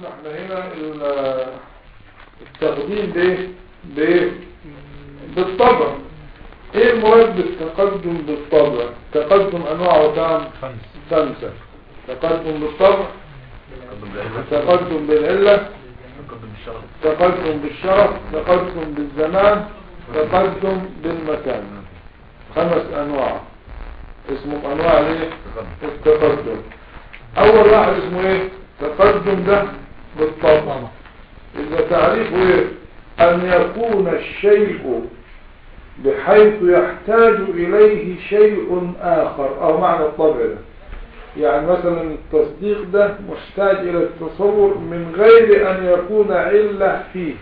قلنا احنا هنا ال- التقديم بايه بايه بالطبع ايه المراد بالتقدم بالطبع تقدم انواعه كام خمس خمسة تقدم بالطبع تقدم بالعلم تقدم بالعلة تقدم بالشرف تقدم بالشرف تقدم بالزمان تقدم بالمكان خمس انواع اسمهم انواع الايه تقدم التقدم اول واحد اسمه ايه تقدم ده بالطبع اذا تعريفه ايه ان يكون الشيء بحيث يحتاج اليه شيء اخر او معنى الطبع ده يعني مثلا التصديق ده محتاج الى التصور من غير ان يكون علة فيه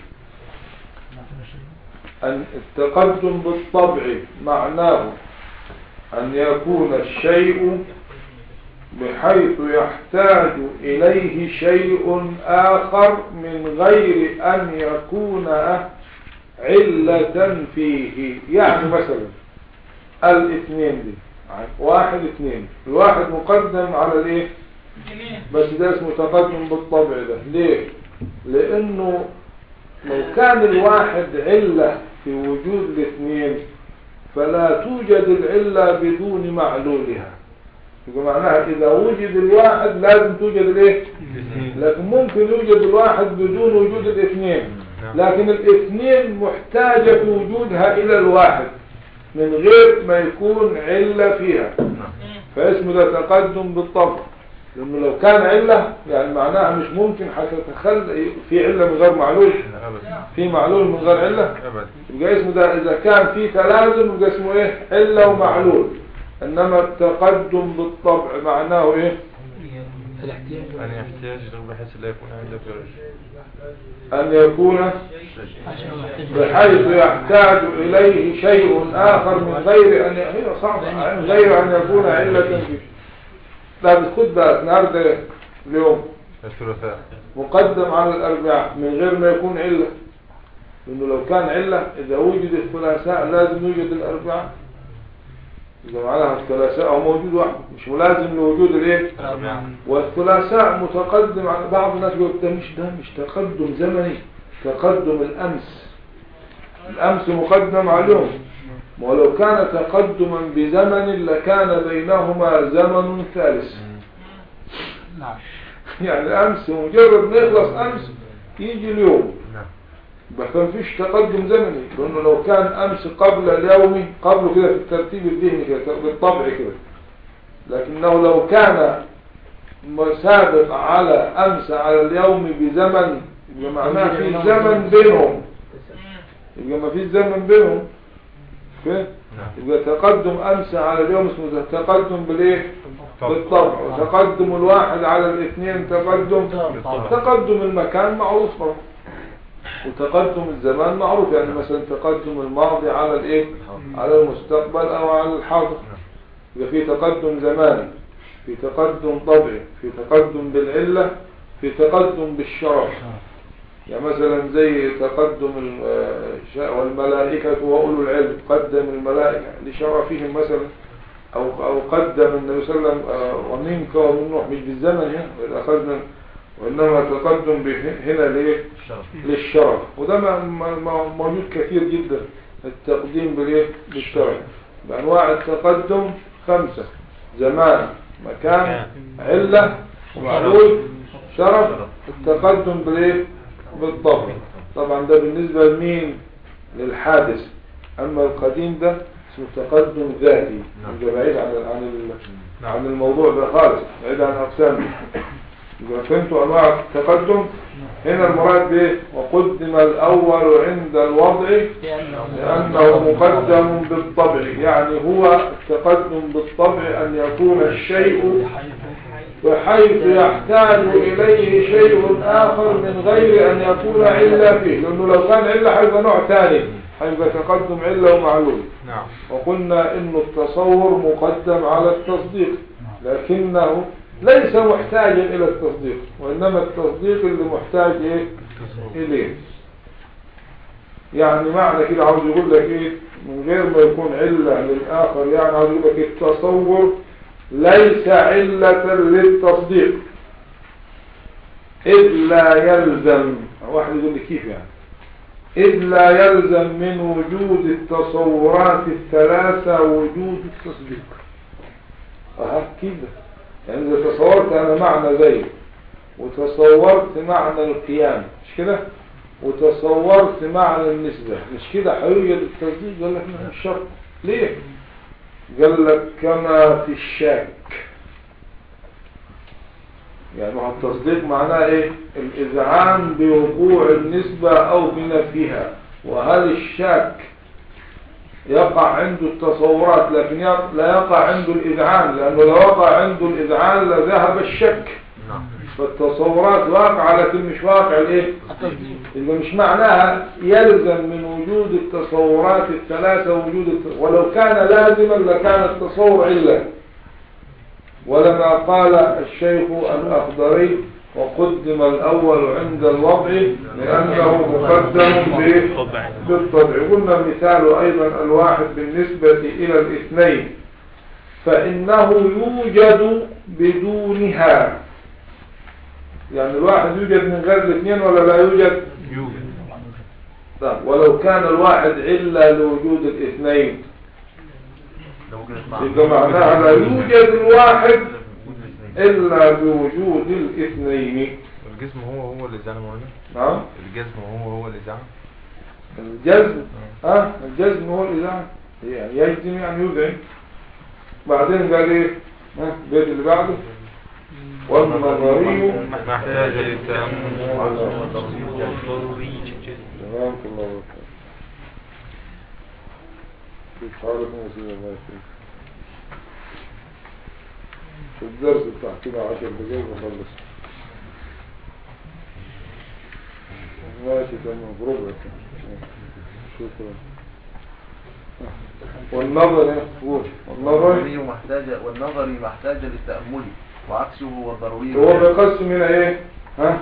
أن التقدم بالطبع معناه أن يكون الشيء بحيث يحتاج إليه شيء آخر من غير أن يكون علة فيه يعني مثلا الاثنين دي واحد اثنين الواحد مقدم على الايه بس ده اسمه تقدم بالطبع ده ليه لانه لو كان الواحد علة في وجود الاثنين فلا توجد العلة بدون معلولها يبقى معناها اذا وجد الواحد لازم توجد الايه لكن ممكن يوجد الواحد بدون وجود الاثنين لكن الاثنين محتاجة في وجودها الى الواحد من غير ما يكون علة فيها فاسمه ده تقدم بالطبع لانه لو كان علة يعني معناها مش ممكن هتتخلى في علة من غير معلول ابدا في معلول من غير علة ابدا يبقى اسمه ده اذا كان في تلازم يبقى اسمه ايه علة ومعلول انما التقدم بالطبع معناه ايه الاحتياج أن يحتاج بحيث لا يكون عندك ان يكون عشان هو يحتاج بحيث يحتاج اليه شيء اخر من غير ان هي صعب من غير ان يكون علة فيه لا بتخد بقى النهارده اليوم الثلاثاء مقدم على الأربعاء من غير ما يكون علة لأنه لو كان علة إذا وجد الثلاثاء لازم يوجد الأربعاء إذا معناها الثلاثاء هو موجود واحد مش ملازم لوجود الإيه والثلاثاء متقدم على بعض الناس يقول ده مش ده مش تقدم زمني تقدم الأمس الأمس مقدم على اليوم ولو كان تقدما بزمن لكان بينهما زمن ثالث نعم يعني أمس مجرد ما يخلص أمس يجي اليوم نعم بس ما فيش تقدم زمني لأنه لو كان أمس قبل اليوم قبله كده في الترتيب الذهني كده بالطبع كده لكنه لو كان مسابق على أمس على اليوم بزمن يبقى معناه في زمن بينهم يبقى ما في زمن بينهم كده نعم يبقى تقدم أمس على اليوم اسمه ده تقدم بالإيه طبعا. بالطبع وتقدم الواحد على الاثنين تقدم بالطبع. تقدم المكان معروف برضه وتقدم الزمان معروف يعني مثلا تقدم الماضي على الايه على المستقبل او على الحاضر يبقى في تقدم زماني في تقدم طبعي في تقدم بالعلة في تقدم بالشرف يعني مثلا زي تقدم ال- آه، ش- والملائكة وأولو العلم قدم الملائكة لشرفهم مثلا أو أو قدم النبي صلى الله عليه وسلم آه، ومنك ومن نوح مش بالزمن هنا وإذا أخذنا وإنما تقدم به- هنا ليه الشرف للشرف وده ما- ما- ما- موجود كثير جدا التقديم بالايه بالشرف بأنواع التقدم خمسة زمان مكان علة ومعلول شرف التقدم بالايه بالطبع طبعا ده بالنسبة لمين للحادث أما القديم ده اسمه تقدم ذاتي نعم. يبقى بعيد عن عن ال- نعم. عن الموضوع ده خالص بعيد عن أقسامه يبقى فهمتوا أنواع التقدم هنا المراد به وقدم الأول عند الوضع لأنه مقدم بالطبع يعني هو التقدم بالطبع أن يكون الشيء بحيث يحتاج إليه شيء آخر من غير أن يكون علة فيه لأنه لو كان علة هيبقى نوع ثاني هيبقى تقدم علة ومعلول نعم وقلنا إن التصور مقدم على التصديق لكنه ليس محتاجا إلى التصديق وإنما التصديق اللي محتاج إيه إليه يعني معنى كده عاوز يقول لك إيه من غير ما يكون علة للآخر يعني عاوز يقول لك التصور ليس علة للتصديق إذ لا يلزم واحد يقول لي كيف يعني إذ لا يلزم من وجود التصورات الثلاثة وجود التصديق أها كده يعني إذا تصورت أنا معنى زي وتصورت معنى القيام مش كده وتصورت معنى النسبة مش كده هيوجد التصديق قال لك مش شرط ليه قال لك كما في الشك يعني هو التصديق معناه ايه الاذعان بوقوع النسبة او بنفيها وهل الشك يقع عنده التصورات لكن يق- لا يقع عنده الاذعان لانه لو وقع عنده الاذعان لذهب الشك نعم فالتصورات واقعة لكن مش واقع الايه يبقى مش معناها يلزم من وجود التصورات الثلاثة وجود الت... ولو كان لازما لكان التصور إلا ولما قال الشيخ الأخضري وقدم الأول عند الوضع لأنه مقدم ب- بالطبع قلنا المثال أيضا الواحد بالنسبة إلى الاثنين فإنه يوجد بدونها يعني الواحد يوجد من غير الاثنين ولا لا يوجد يوجد طيب ولو كان الواحد علة لوجود الاثنين ده ممكن اسمع يبقى معناها لا يوجد الواحد وجود الاثنين. إلا بوجود الاثنين الجسم هو هو اللي زعل مولانا نعم الجسم هو هو اللي زعل الجزم ها الجزم هو الإذاعة يعني يجزم يعني يذعن بعدين قال ايه ها البيت اللي بعده والنظري ما احتاج للتأمل تمام الله وبركاته كيف حالكم يا سيدي الله يسلمك في الدرس بتاع كده عشر دقايق ونخلص ماشي تمام بربع شكرا والنظر إيه؟ قول والنظر والنظري محتاج والنظري محتاج للتأمل وعكسه هو الضروري هو بيقسم هنا ايه ها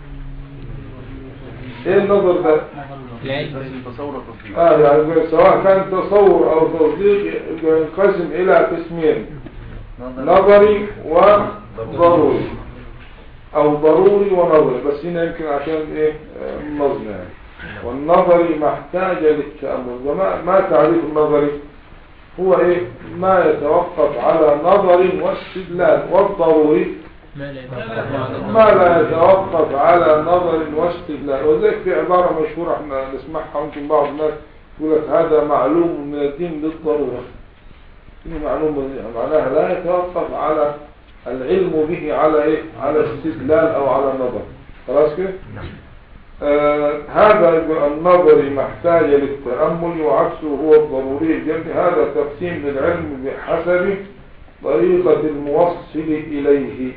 ايه النظر ده ينقسم تصور التصديق اه يعني سواء كان تصور او تصديق ينقسم الى قسمين نظري وضروري او ضروري ونظري بس هنا يمكن عشان ايه آه، النظم يعني والنظري محتاج للتأمل وما ما تعريف النظري هو ايه ما يتوقف على نظر واستدلال والضروري ما لا يتوقف ما لا يتوقف على نظر واستدلال وذلك في عبارة مشهورة احنا نسمعها ممكن بعض الناس يقول لك هذا معلوم من الدين بالضرورة دي معلوم معناها لا يتوقف على العلم به على ايه على استدلال او على نظر خلاص كده آه هذا يقول النظري محتاج للتأمل وعكسه هو الضروري الجمع هذا تقسيم للعلم بحسب طريقة الموصل إليه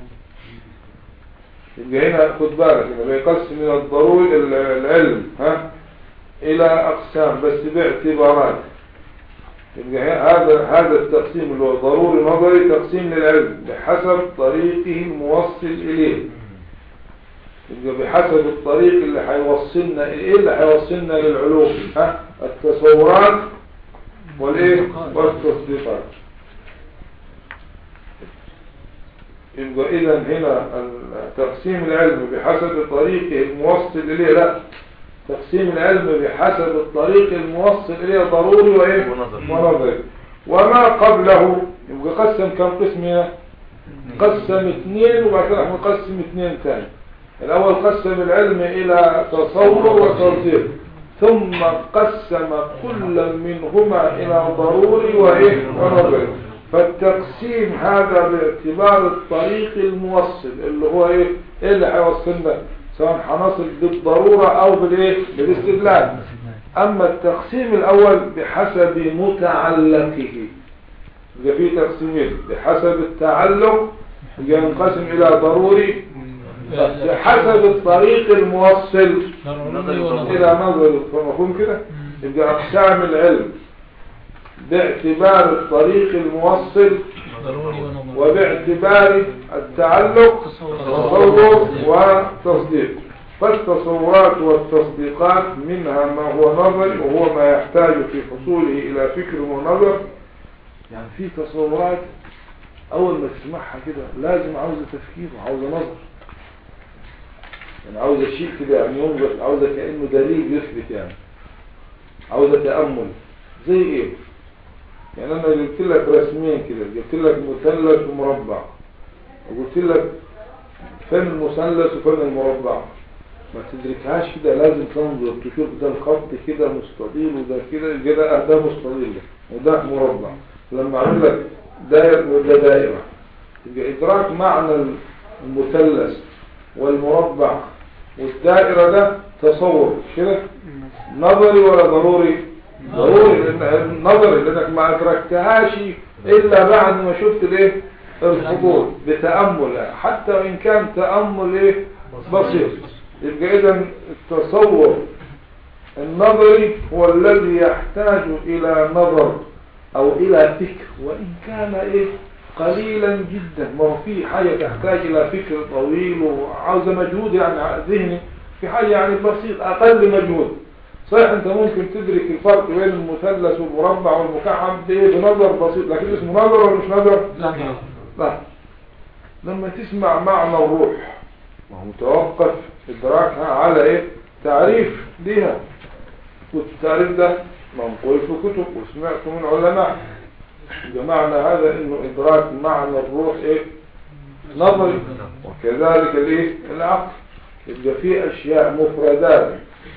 يبقى هنا خد بالك هنا بيقسم من الضروري ال- العلم ها إلى أقسام بس باعتبارات يبقى هذا هذا التقسيم اللي هو ضروري نظري تقسيم للعلم بحسب طريقه الموصل إليه يبقى بحسب الطريق اللي هيوصلنا ايه اللي هيوصلنا للعلوم ها التصورات والايه والتصديقات يبقى اذا هنا تقسيم العلم بحسب طريقه الموصل اليه لا تقسيم العلم بحسب الطريق الموصل اليه ضروري وايه ونظري. ونظري وما قبله يبقى قسم كم قسم هنا قسم اثنين وبعد كده نقسم اثنين تاني الأول قسم العلم إلى تصور وتصديق ثم قسم كل منهما إلى ضروري وإيه ونظري فالتقسيم هذا باعتبار الطريق الموصل اللي هو إيه إيه اللي هيوصلنا سواء هنصل بالضرورة أو بالإيه بالاستدلال أما التقسيم الأول بحسب متعلقه يبقى فيه تقسيمين بحسب التعلق ينقسم إلى ضروري بحسب الطريق الموصل ضروري ونظري إلى نظر فمفهوم كده يبقى أقسام العلم باعتبار الطريق الموصل ضروري ونظري وباعتبار التعلق تصور وتصديق فالتصورات والتصديقات منها ما هو نظري وهو ما يحتاج في حصوله إلى فكر ونظر يعني في تصورات أول ما تسمعها كده لازم عاوزة تفكير وعاوزة نظر يعني عاوزة شيء كده يعني ينظر عاوزة كأنه دليل يثبت يعني عاوزة تأمل زي ايه يعني انا جبت لك رسمين كده جبت لك مثلث ومربع وقلت لك فين المثلث وفين المربع ما تدركهاش كده لازم تنظر تشوف ده الخط كده مستطيل وده كده كده اه ده مستطيل وده مربع لما اعمل لك دائرة وده دائرة يبقى ادراك معنى المثلث والمربع والدائرة ده تصور مش كده نظري ولا ضروري ضروري لان نظري لانك ما ادركتهاش الا بعد ما شفت الايه الحضور بتأمل حتى وان كان تأمل ايه بسيط يبقى اذا التصور النظري هو الذي يحتاج الى نظر او الى فكر وان كان ايه قليلا جدا ما هو في حاجة تحتاج الى فكر طويل وعاوزة مجهود يعني ذهني في حاجة يعني بسيط اقل مجهود صحيح انت ممكن تدرك الفرق بين المثلث والمربع والمكعب بايه بنظر بسيط لكن اسمه نظر ولا مش نظر لا لا لما تسمع معنى الروح ما هو متوقف ادراكها على ايه تعريف ليها والتعريف ده منقول في كتب وسمعته من علماء بمعنى هذا انه ادراك معنى الروح ايه نظري وكذلك الايه العقل يبقى في اشياء مفردات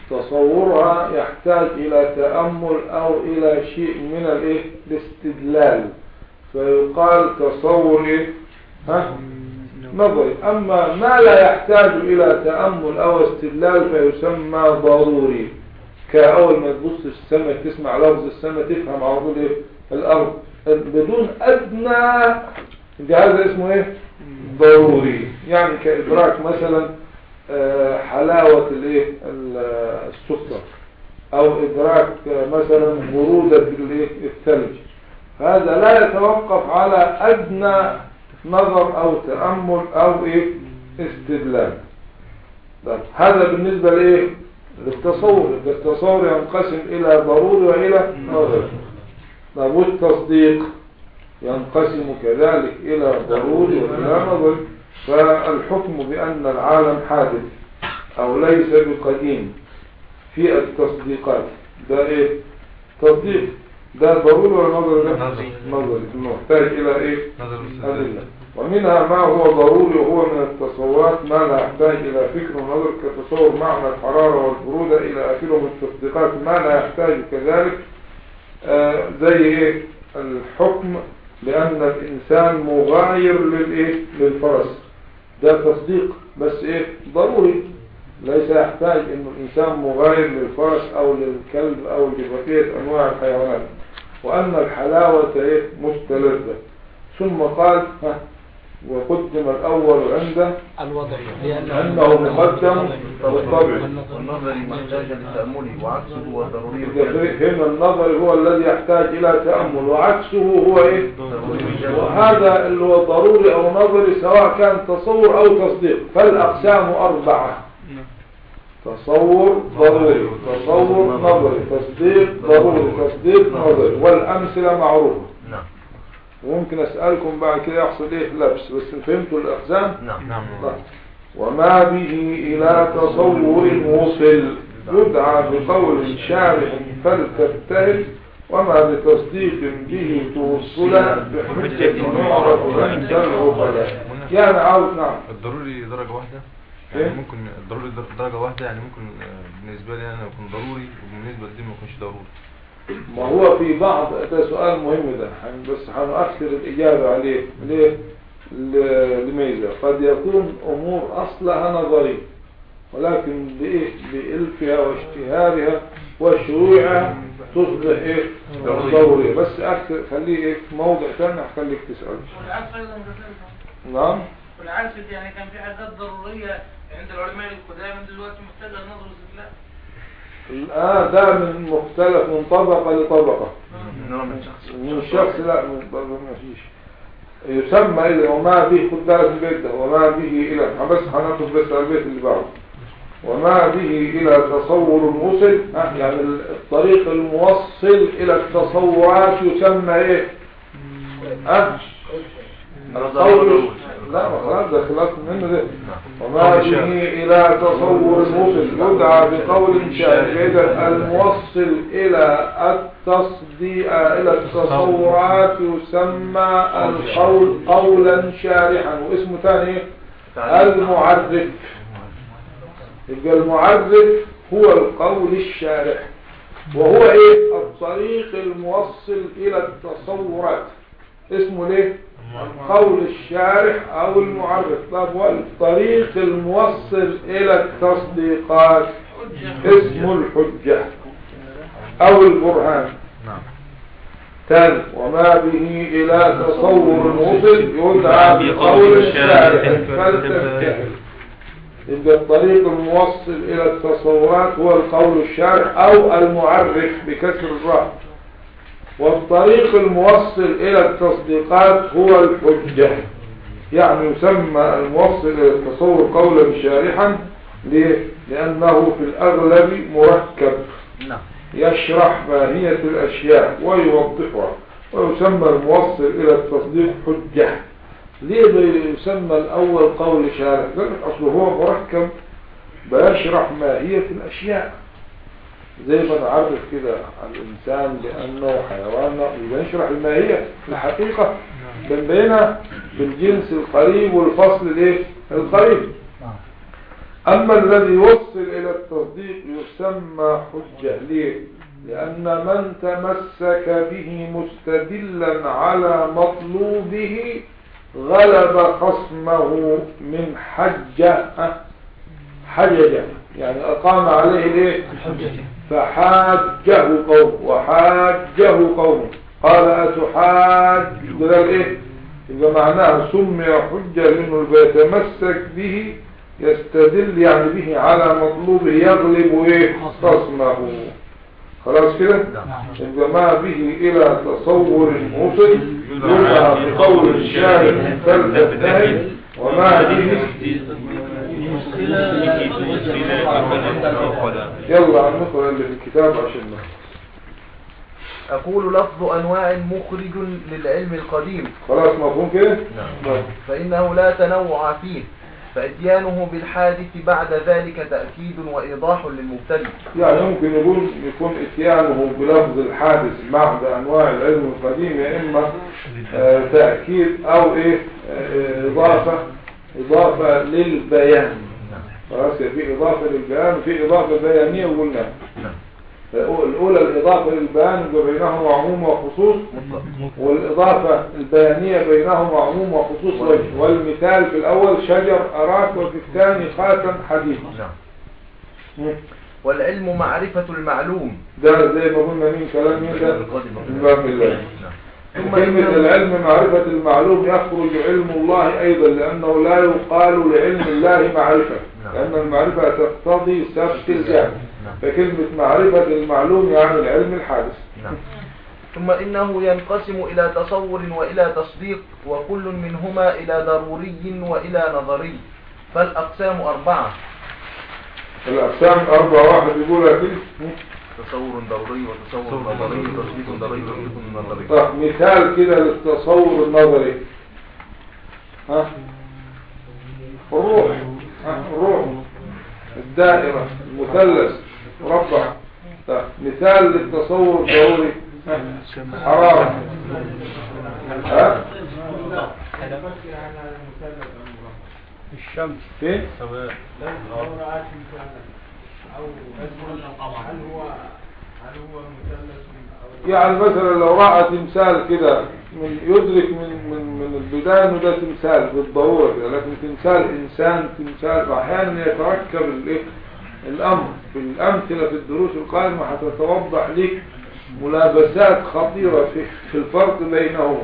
تصورها يحتاج الى تأمل او الى شيء من الايه الاستدلال فيقال تصور ايه ها نظري اما ما لا يحتاج الى تأمل او استدلال فيسمى ضروري كأول ما تبص السماء تسمع لفظ السماء تفهم على طول ايه الارض بدون ادنى هذا اسمه ايه ضروري يعني كادراك مثلا آه، حلاوة الايه ال- السكر او ادراك آه، مثلا برودة الايه الثلج هذا لا يتوقف على ادنى نظر او تأمل او ايه استدلال طيب هذا بالنسبة لايه للتصور التصور ينقسم الى ضروري والى نظري طيب والتصديق ينقسم كذلك إلى ضروري وإلى نظري فالحكم بأن العالم حادث أو ليس بقديم في التصديقات ده إيه تصديق ده ضروري ولا نظري ده نظري. نظري محتاج إلى إيه نظر الاستدلال أدلة ومنها ما هو ضروري وهو من التصورات ما لا يحتاج إلى فكر ونظر كتصور معنى الحرارة والبرودة إلى آخره من التصديقات ما لا يحتاج كذلك آه، زي إيه الحكم بأن الإنسان مغاير للإيه للفرس ده تصديق بس إيه ضروري ليس يحتاج إنه الإنسان مغاير للفرس أو للكلب أو لبقية أنواع الحيوانات وأن الحلاوة إيه مستلذة ثم قال ها وقدم الأول عنده الوضع لأنه مقدم بالطبع والنظري محتاج للتأمل وعكسه هو الضروري إذا هنا النظر هو الذي يحتاج إلى تأمل وعكسه هو إيه وهذا اللي هو ضروري أو نظري سواء كان تصور أو تصديق فالأقسام أربعة تصور ضروري تصور نظري تصديق ضروري تصديق نظري والأمثلة معروفة نعم وممكن أسألكم بعد كده يحصل إيه لبس بس فهمتوا الأقسام نعم نعم طيب. وما به إلى تصور وصل يدعى بقول شارح فلتبتهل وما بتصديق به توصل بحجة معرض عند العقلاء يعني عاوز نعم الضروري درجة واحدة إيه؟ يعني ممكن الضروري در- درجة واحدة يعني ممكن آه، بالنسبة لي أنا يكون ضروري وبالنسبة لدي ما يكونش ضروري ما هو في بعض ده سؤال مهم ده هن- بس هنؤخر الإجابة عليه ليه؟ ل- لميزة قد يكون أمور أصلها نظري ولكن بإيه؟ بإلفها واشتهارها وشروعها تصبح إيه؟ ضرورية بس أكثر خليه إيه؟ في موضع ثاني هخليك تسأل والعكس ايضا كذلك نعم والعكس يعني كان في حاجات ضروريه عند العلماء القدامى دلوقتي محتاجه نظر واستدلال آه ده من مختلف من طبقة لطبقة إنما من شخص من شخص لا من ما فيش يسمى إذا وما به خد بالك من البيت ده وما به إلى بس هناخد بس على البيت اللي بعده وما به إلى تصور وصل ها، يعني الطريق الموصل إلى التصورات يسمى إيه؟ ها؟ القول لا ما خلاص ده خلاص منه ده وما به إلى تصور وصل يدعى بقول شاذ إذا الموصل إلى التصديق إلى التصورات يسمى القول قولا شارحا واسمه ثاني المعرف يبقى المعرف هو القول الشارح وهو ايه الطريق الموصل الى التصورات اسمه ليه قول الشارح او المعرف طب والطريق الموصل الى التصديقات اسمه الحجة او البرهان ثالث وما به الى تصور وصل يدعى بقول الشارح فلتفتح يبقى الطريق الموصل إلى التصورات هو القول الشارح أو المعرف بكسر الراء والطريق الموصل إلى التصديقات هو الحجة يعني يسمى الموصل إلى التصور قولا شارحا ليه؟ لأنه في الأغلب مركب نعم يشرح ماهية الأشياء ويوضحها ويسمى الموصل إلى التصديق حجة ليه يسمى الأول قول شارح قال لك أصله هو مركب بيشرح ماهية الأشياء زي ما نعرف كده عن الإنسان بأنه حيوان يشرح الماهية الحقيقة بنبينها بالجنس القريب والفصل الايه القريب أما الذي يوصل إلى التصديق يسمى حجة ليه لأن من تمسك به مستدلا على مطلوبه غلب خصمه من حجة حججة يعني أقام عليه ليه فحاجه قوم وحاجه قوم قال أتحاج ده الايه يبقى معناه سمي حجة لأنه بيتمسك به يستدل يعني به على مطلوبه يغلب ايه خصمه خلاص كده يبقى ما به الى تصور وصل يدعى بقول الشارع فلتنتهي وما به يلا عن نقرا اللي في الكتاب عشان نخلص. أقول لفظ أنواع مخرج للعلم القديم خلاص مفهوم كده نعم. فإنه لا تنوع فيه فإتيانه بالحادث بعد ذلك تأكيد وإيضاح للمبتدئ يعني ممكن يقول يكون اتيانه بلفظ الحادث بعد انواع العلم القديم يا اما آه، تأكيد او ايه آه، اضافة اضافة للبيان خلاص يبقى في اضافة للبيان وفي اضافة بيانية وقلنا الاولى الاضافة للبيان يبقى بينهما عموم وخصوص والإضافة البيانية بينهما عموم وخصوص وجه والمثال في الأول شجر أراك وفي الثاني خاتم حديد نعم. مم. والعلم معرفة المعلوم ده زي ما قلنا مين كلام مين ده من باب الله نعم. ثم كلمة إنه- العلم معرفة المعلوم يخرج علم الله أيضا لأنه لا يقال لعلم الله معرفة نعم. لأن المعرفة تقتضي سبق الجهل نعم. فكلمة معرفة المعلوم يعني العلم الحادث نعم. ثم إنه ينقسم إلى تصور وإلى تصديق وكل منهما إلى ضروري وإلى نظري فالأقسام أربعة الأقسام أربع واحد يقولها كده تصور ضروري وتصور نظري وتصديق ضروري وتصديق نظري طب مثال كده للتصور النظري ها الروح ها الروح الدائرة المثلث مربع طب مثال للتصور الضروري ها؟ حرارة ها الشمس فين يعني مثلا لو رأى تمثال كده من يدرك من من من البداية انه ده تمثال بالضرورة كده لكن تمثال انسان تمثال احيانا يتركب الايه الامر في الامثلة في الدروس القادمة هتتوضح لك ملابسات خطيرة في في الفرق بينهما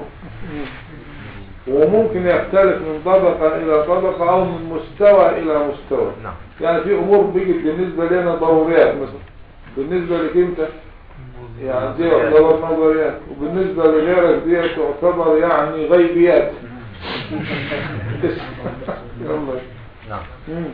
وممكن يختلف من طبقة إلى طبقة أو من مستوى إلى مستوى نعم يعني في أمور بيجت بالنسبة لنا ضروريات مثلا بالنسبة لك أنت يعني دي تعتبر نظريات وبالنسبة لغيرك دي تعتبر يعني غيبيات يلا نعم مم.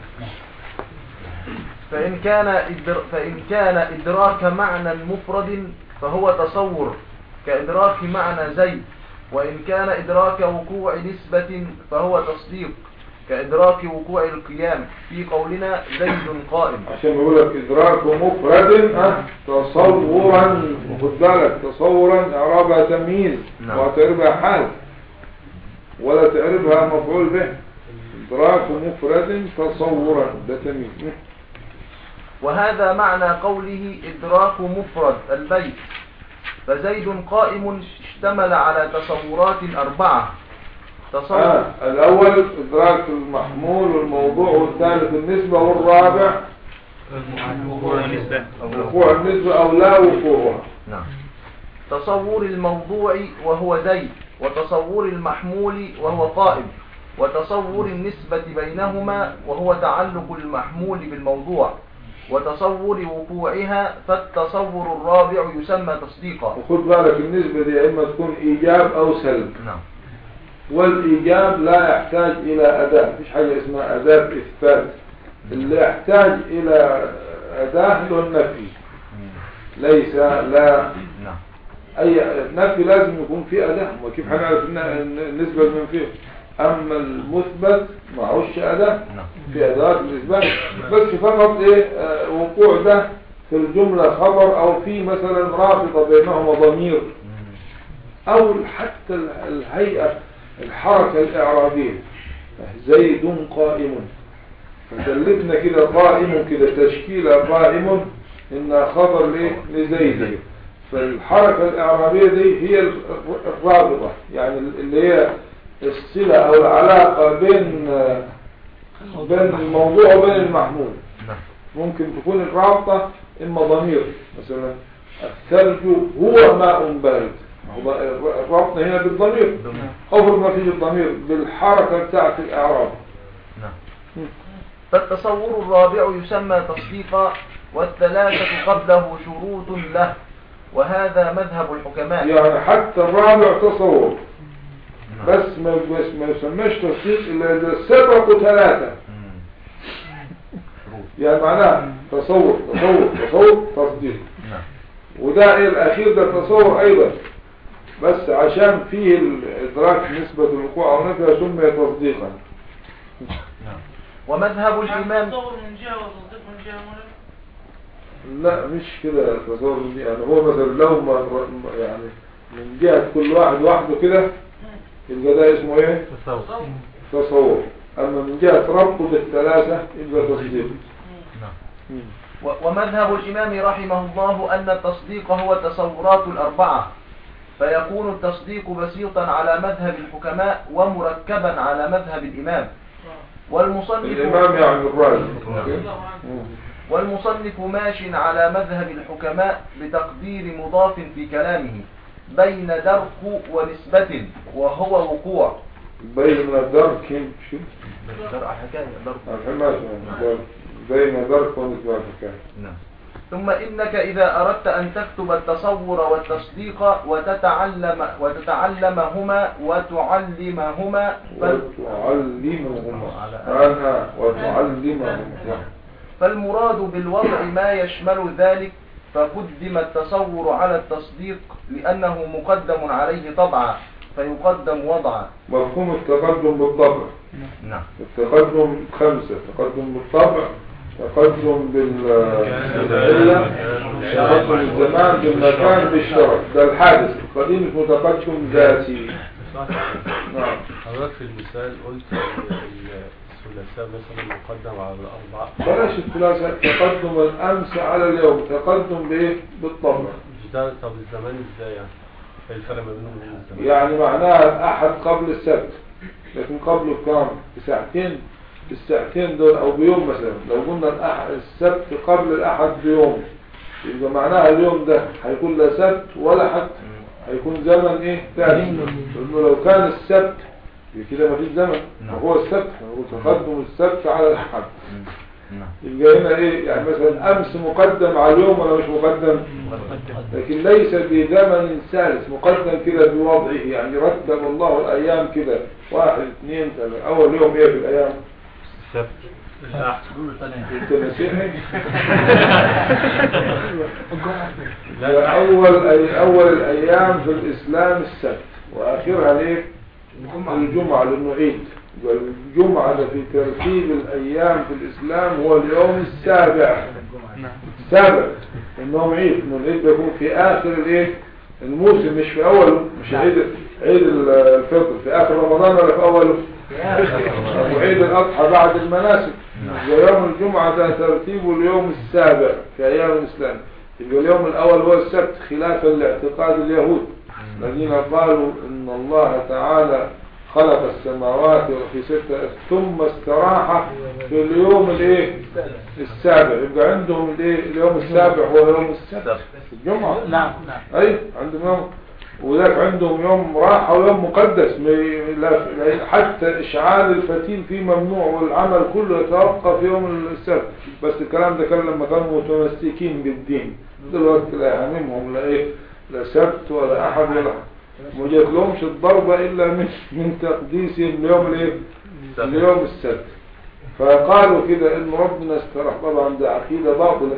فإن كان إدر... فإن كان إدراك معنى مفرد فهو تصور كإدراك معنى زيد وإن كان إدراك وقوع نسبة فهو تصديق كإدراك وقوع القيام في قولنا زيد قائم عشان بيقول لك إدراك مفرد أه تصورا خد بالك تصورا إعرابها تمييز نعم. وتعربها حال ولا تعربها مفعول به إدراك مفرد تصورا ده تمييز وهذا معنى قوله إدراك مفرد البيت فزيد قائم اشتمل على تصورات أربعة تصور آه. الأول إدراك المحمول والموضوع والثالث النسبة والرابع وقوع النسبة أو لا وقوعها نعم تصور الموضوع وهو زيد وتصور المحمول وهو قائم وتصور النسبة بينهما وهو تعلق المحمول بالموضوع وتصور وقوعها فالتصور الرابع يسمى تصديقا وخد بالك النسبة دي إما تكون إيجاب أو سلب نعم والإيجاب لا يحتاج إلى أداة مفيش حاجة اسمها أداة إثبات اللي يحتاج إلى أداة له النفي ليس لا نعم أي نفي لازم يكون فيه أداة وكيف هنعرف إن إن النسبة المنفية أما المثبت معهوش أداة نعم في أدوات الإثبات بس فقط إيه آه، وقوع ده في الجملة خبر أو في مثلا رابطة بينهما ضمير أو حتى ال- الهيئة الحركة الإعرابية زيد قائم فدلتنا كده قائم كده تشكيلة قائم إنها خبر ليه لزيد فالحركة الإعرابية دي هي ال- الرابطة يعني اللي هي الصلة أو العلاقة بين آه، بين الموضوع وبين المحمول نعم ممكن تكون الرابطة إما ضمير مثلا الثلج هو ماء بارد هو الرابطة هنا بالضمير أفرض ما فيش الضمير بالحركة بتاعت الإعراب نعم فالتصور الرابع يسمى تصديقا والثلاثة قبله شروط له وهذا مذهب الحكماء يعني حتى الرابع تصور نعم. بس ما بس ما يسمىش تصديق إلا إذا سبقوا ثلاثة مم. شروط. يعني معناه تصور تصور تصور تصديق نعم وده إيه الأخير ده تصور أيضا بس عشان فيه الإدراك نسبة الوقوع أو نفيها سمي تصديقا نعم ومذهب الإمام تصور من جهة وتصديق من جهة مولانا لا مش كده تصور من دي يعني هو مثلا لو ما يعني من جهة كل واحد وحده كده يبقى ده اسمه ايه تصور تصور اما من جهة ربطه بالثلاثة يبقى تصديق نعم و- ومذهب الإمام رحمه الله أن التصديق هو التصورات الأربعة فيكون التصديق بسيطا على مذهب الحكماء ومركبا على مذهب الإمام والمصنف الامام يعني الراجل الله عنه والمصنف ماش على مذهب الحكماء بتقدير مضاف في كلامه بين درك ونسبة وهو وقوع بين درك شو درك حكاية درك الحماس بين درك ونسبة كان نعم ثم إنك إذا أردت أن تكتب التصور والتصديق وتتعلم وتتعلمهما وتعلمهما فال- وتعلمهما أنا وتعلمهما فالمراد بالوضع ما يشمل ذلك فقدم التصور على التصديق لأنه مقدم عليه طبعا فيقدم وضعا مفهوم التقدم بالطبع نعم التقدم خمسة تقدم بالطبع تقدم بالعلة تقدم الزمان بالمكان بالشرف ده الحادث القديم اسمه تقدم ذاتي نعم حضرتك في المثال قلت ال- الثلاثاء مثلا مقدم على الأربعة بلاش الثلاثة تقدم الأمس على اليوم تقدم بإيه بالطبع مش ده طب الزمان ازاي يعني؟ ايه الفرق ما بينهم وبين الزمان؟ يعني معناها الأحد قبل السبت لكن قبله بكام بساعتين بالساعتين دول أو بيوم مثلا لو قلنا الأحد السبت قبل الأحد بيوم يبقى معناها اليوم ده هيكون لا سبت ولا حد هيكون زمن ايه ثاني لأنه لو كان السبت يبقى كده ما فيش زمن نعم. وهو السبت هو تقدم السبت على الأحد نعم يبقى هنا ايه يعني مثلا أمس مقدم على اليوم ولا مش مقدم لكن ليس بزمن ثالث مقدم كده بوضعه يعني رتب الله الأيام كده واحد اثنين ثلاثة أول يوم ايه في الأيام السبت الأحد انت مسيحي لا أول أي أول الأيام في الإسلام السبت واخرها الايه الجمعة لانه عيد والجمعة ده في ترتيب الايام في الاسلام هو اليوم السابع السابع انهم عيد انه العيد بيكون في اخر الايه الموسم مش في اوله مش عيد عيد الفطر في اخر رمضان ولا في اوله وعيد الاضحى بعد المناسك ويوم الجمعة ده ترتيبه اليوم السابع في ايام الاسلام يبقى اليوم الاول هو السبت خلافا لاعتقاد اليهود الذين قالوا ان الله تعالى خلق السماوات في ستة ثم استراح في اليوم الايه السابع يبقى عندهم الايه اليوم السابع هو يوم السبت الجمعة نعم نعم اي عندهم يوم وذاك عندهم يوم راحة ويوم مقدس ما- لا- لا- حتى اشعال الفتيل فيه ممنوع والعمل كله يتوقف يوم السبت بس الكلام ده كان لما كانوا متمسكين بالدين دلوقتي لا يهمهم لا ايه لا سبت ولا احد ولا ما جات لهمش الضربة الا من من تقديسهم ليوم الايه اليوم السبت فقالوا كده ان ربنا استراح طبعا ده عقيدة باطلة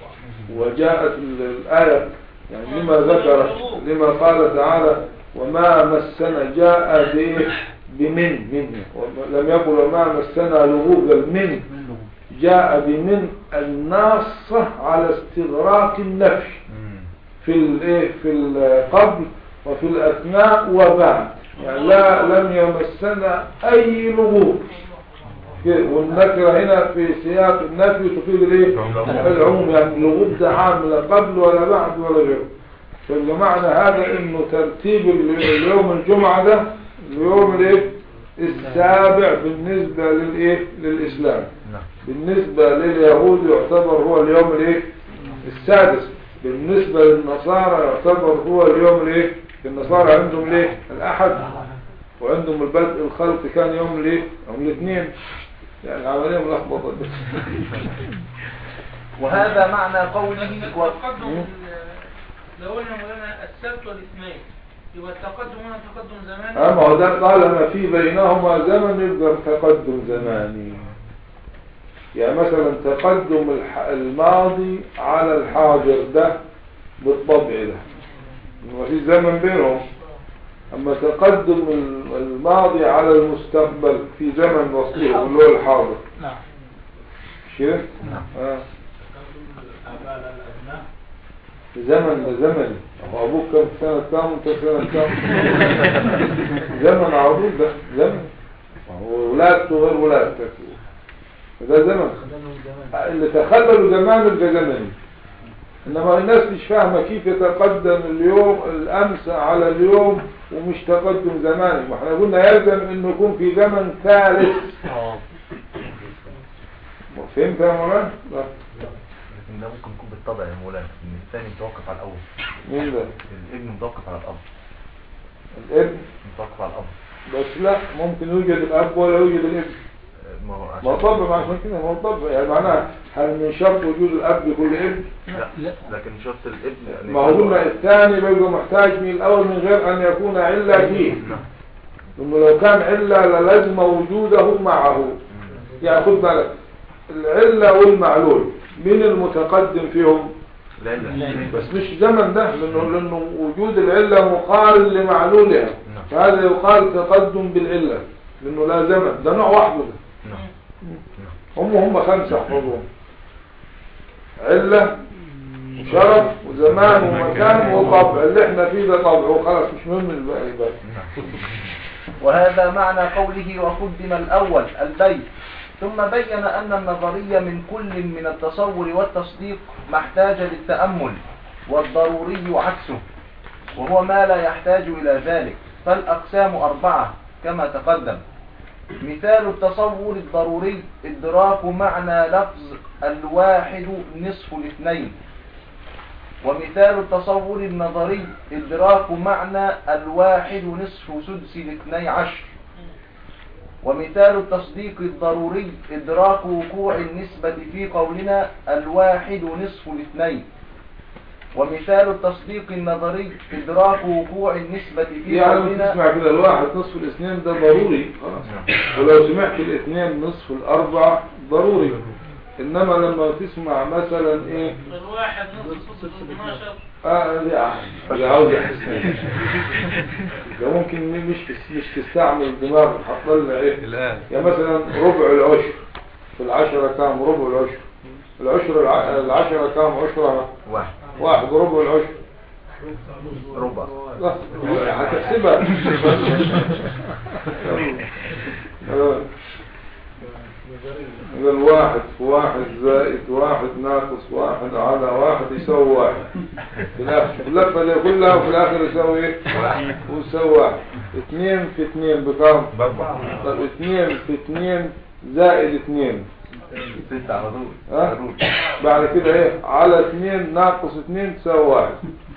وجاءت ال- الآية يعني لما ذكر لما قال تعالى وما مسنا جاء بإيه بمن منه لم يقل وما مسنا لغوب بل من جاء بمن الناصة على استغراق النفي في الايه في القبل وفي الاثناء وبعد يعني لا لم يمسنا اي لغوب كده، والنكرة هنا في سياق النفي تفيد الايه العموم يعني اللغوب ده عام لا قبل ولا بعد ولا غيره فيبقى معنى هذا انه ترتيب ال- اليوم الجمعة ده اليوم الايه السابع بالنسبة للايه للاسلام بالنسبة لليهود يعتبر هو اليوم الايه السادس بالنسبة للنصارى يعتبر هو اليوم الايه النصارى عندهم الايه الاحد وعندهم البدء الخلق كان يوم الايه يوم الاثنين يعني عملية ملخبطة دي. وهذا معنى قوله و... التقدم ال- لو قلنا مولانا السبت والاثنين يبقى التقدم هنا تقدم زماني أما هو ده طالما في بينهما زمن يبقى تقدم زماني يعني مثلا تقدم الح- الماضي على الحاضر ده بالطبع ده ما في زمن بينهم أما تقدم ال- الماضي على المستقبل في زمن وسيط اللي هو الحاضر نعم مش كده؟ آه. زمن ده زمن هو ابوك كم سنة كام وانت سنة كام زمن عروض ده زمن هو ولادته غير ولادتك ده زمن اللي تخللوا زمان يبقى زمني انما الناس مش فاهمة كيف يتقدم اليوم الامس على اليوم ومش تقدم زماني واحنا قلنا يلزم انه يكون في زمن ثالث فهمت يا مولانا؟ لا. لكن ده ممكن يكون بالطبع يا مولانا ان الثاني متوقف على الاول مين ده؟ الابن متوقف على الاب الابن متوقف على الاب بس لا ممكن يوجد الاب ولا يوجد الابن آه، ما هو عشان ما طبع عشان كده ما طبع يعني معناها هل من شرط وجود الاب لكل ابن لا. لا. لكن شرط الابن أن ما هو يكون- قلنا الثاني بيبقى محتاج من الاول من غير ان يكون عله فيه نعم. لانه لو كان عله للازم وجوده معه يعني خد بالك العله والمعلول مين المتقدم فيهم لا لا بس مش زمن ده لانه لانه وجود العله مقارن لمعلولها نعم. فهذا يقال تقدم بالعله لانه لا زمن ده نوع وحده ده نعم هم هم خمسة احفظهم علة وشرف وزمان ومكان وطبع اللي احنا فيه ده طبع وخلاص مش مهم الباقي بقى وهذا معنى قوله وقدم الأول البيت ثم بين أن النظرية من كل من التصور والتصديق ما احتاج للتأمل والضروري عكسه وهو ما لا يحتاج إلى ذلك فالأقسام أربعة كما تقدم مثال التصور الضروري إدراك معنى لفظ الواحد نصف الاثنين ومثال التصور النظري إدراك معنى الواحد نصف سدس الاثني عشر ومثال التصديق الضروري إدراك وقوع النسبة في قولنا الواحد نصف الاثنين ومثال التصديق النظري إدراك وقوع النسبة في يعني قولنا تسمع كده الواحد نصف الاثنين ده ضروري خلاص ولو سمعت الاثنين نصف الاربعة ضروري انما لما تسمع مثلا ايه الواحد نص صفر 12 اه لا اللي عاوز يحسن ده ممكن مش مش تستعمل الدماغ هتطلع ايه الآن يعني مثلا ربع العشر في العشرة كام ربع العشر العشر الع- العشرة كام عشرة واحد واحد ربع العشر ربع لا هتحسبها آه. إذا الواحد في واحد زائد واحد ناقص واحد على واحد يساوي واحد في الآخر اللفة دي كلها وفي الآخر يساوي ايه؟ ويساوي واحد اثنين في اثنين بكام؟ بأربعة طب اثنين في اثنين زائد اثنين ستة على طول ها؟ بعد كده ايه على اثنين ناقص اثنين تساوي واحد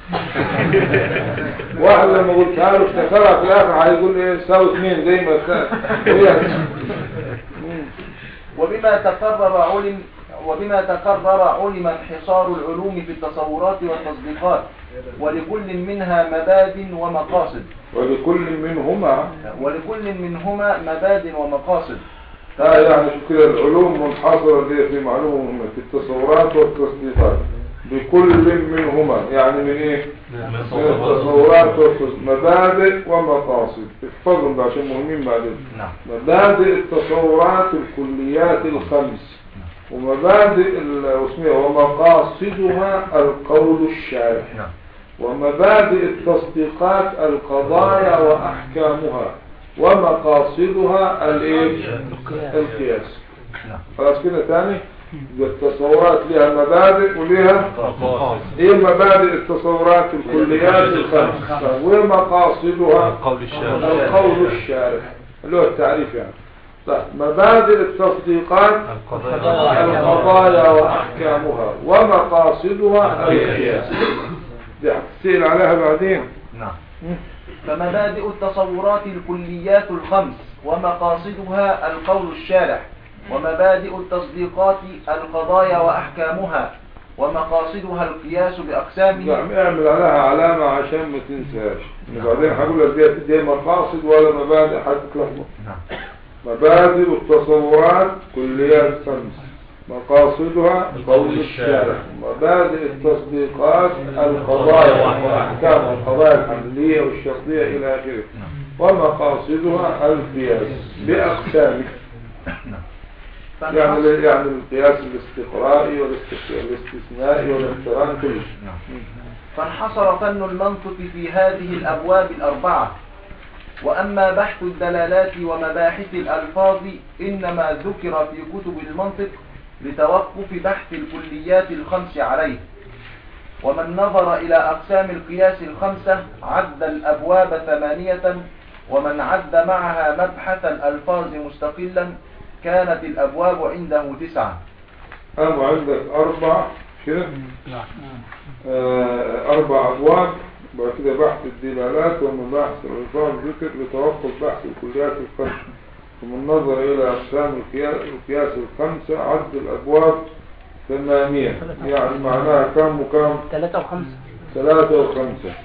واحد لما قلتها له افتكرها في الاخر هيقول ايه تساوي اثنين زي ما كان هي- مم. وبما تقرر علم وبما تقرر علم انحصار العلوم في التصورات والتصديقات ولكل منها مباد ومقاصد ولكل منهما ولكل منهما مباد ومقاصد ها يعني شو كده العلوم منحصرة دي في معلومة مهمة في التصورات والتصديقات بكل منهما يعني من ايه من التصورات والتص- مبادئ ومقاصد احفظهم ده عشان مهمين بعدين نعم مبادئ التصورات الكليات الخمس ومبادئ ال- واسمها ومقاصدها القول الشارع نعم ومبادئ التصديقات القضايا وأحكامها ومقاصدها الايه القياس نعم خلاص كده تاني يبقى التصورات لها مبادئ ولها ايه مبادئ التصورات الكليات الخمس ومقاصدها القول الشارع القول الشارع اللي هو التعريف يعني طيب مبادئ التصديقات القضايا وأحكامها ومقاصدها القياس دي هتسأل عليها بعدين نعم فمبادئ التصورات الكليات الخمس ومقاصدها القول الشارع ومبادئ التصديقات القضايا وأحكامها ومقاصدها القياس بأقسامه نعم اعمل عليها علامة عشان ما تنساش بعدين هقول لك دي, دي مقاصد ولا مبادئ هتتلخبط نعم مبادئ التصورات كليات خمس مقاصدها قول الشارع مبادئ التصديقات القضايا واحكام القضايا الحملية والشرطية الى اخره ومقاصدها القياس باقسامه يعني يعني القياس الاستقرائي والاست- والاستثنائي والاقتران كله نعم فانحصر فن المنطق في هذه الأبواب الأربعة وأما بحث الدلالات ومباحث الألفاظ إنما ذكر في كتب المنطق لتوقف بحث الكليات الخمس عليه ومن نظر إلى أقسام القياس الخمسة عد الأبواب ثمانية ومن عد معها مبحث الألفاظ مستقلا كانت الأبواب عنده تسعة قام عندك أربع كده آه، أربع أبواب بعد كده بحث الدلالات ومباحث الألفاظ ذكر لتوقف بحث الكليات الخمسة ومن نظر إلى أقسام القياس القياس الخمسة عد الأبواب ثمانية يعني معناها كم وكم ثلاثة وخمسة ثلاثة وخمسة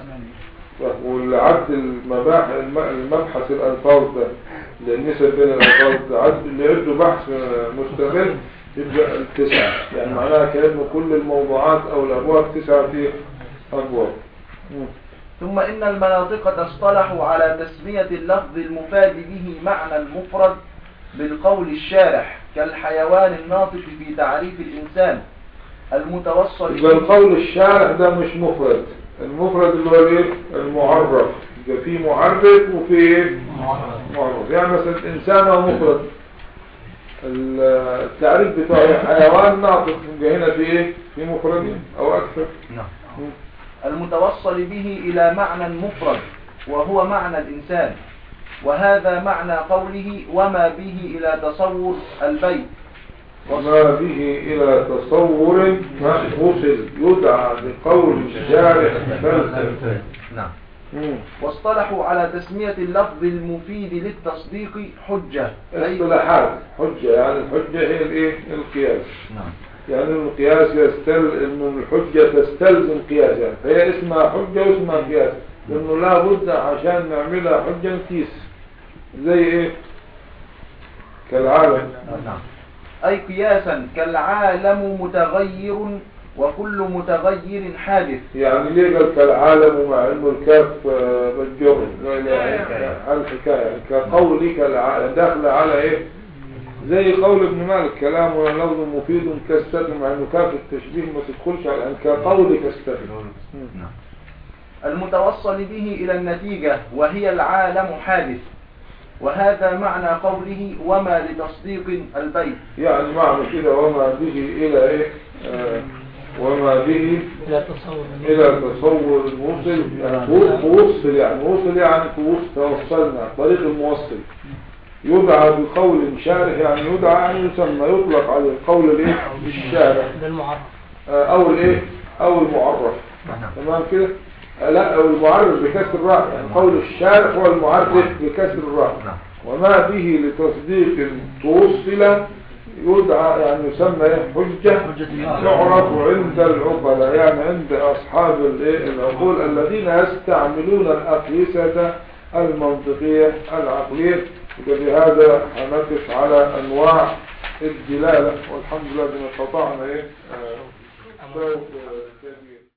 والعد المباحث المبحث الألفاظ ده النسب بين الألفاظ ده عد اللي عنده بحث مستمر يبقى التسعة يعني معناها كأنه كل الموضوعات أو الأبواب تسعة في أبواب مم. ثم إن المناطق اصطلحوا على تسمية اللفظ المفاد به معنى المفرد بالقول الشارح كالحيوان الناطق في تعريف الإنسان المتوصل يبقى القول الشارع ده مش مفرد المفرد اللي هو ايه المعرف يبقى في معرف وفي ايه معرف يعني مثلا الانسان هو مفرد التعريف بتاعه حيوان ناطق يبقى هنا في ايه في مفردين او اكثر نعم المتوصل به إلى معنى مفرد وهو معنى الإنسان وهذا معنى قوله وما به إلى تصور البيت وما به إلى تصور ما وصل يدعى بقول الشارع فلسفة نعم مم. واصطلحوا على تسمية اللفظ المفيد للتصديق حجة أي اصطلاحات حجة يعني الحجة هي الايه القياس نعم يعني القياس يستل ان الحجة تستلزم قياس يعني فهي اسمها حجة واسمها قياس لانه لا بد عشان نعملها حجة نقيس زي ايه كالعالم نعم أي قياسا كالعالم متغير وكل متغير حادث يعني ليه قال كالعالم مع انه الكاف آه، متجر لا لا على الحكاية يعني كقولك العالم داخل على ايه زي قول ابن مالك كلامنا لفظ مفيد كالستر مع انه كاف التشبيه ما تدخلش على يعني كقولك الستر المتوصل به إلى النتيجة وهي العالم حادث وهذا معنى قوله وما لتصديق البيت يعني معنى كده وما به الى ايه آه وما به لا تصور الى تصور الموصل يعني تو- توصل يعني وصل يعني توصل توصلنا طريق الموصل يدعى بقول شارح يعني يدعى يعني يسمى يطلق على القول الايه الشارح للمعرف آه، او الايه او المعرف تمام كده آه، لا او المعرف بكسر الراء يعني قول الشارح هو المعرف بكسر الراء وما به لتصديق توصل يدعى يعني يسمى إيه؟ حجة يعرف عند العقلاء يعني عند أصحاب الإيه؟ العقول الذين يستعملون الأقيسة المنطقية العقلية وبهذا هنقف على أنواع الدلالة والحمد لله بما استطعنا إيه آه، أستاذ، آه، كبير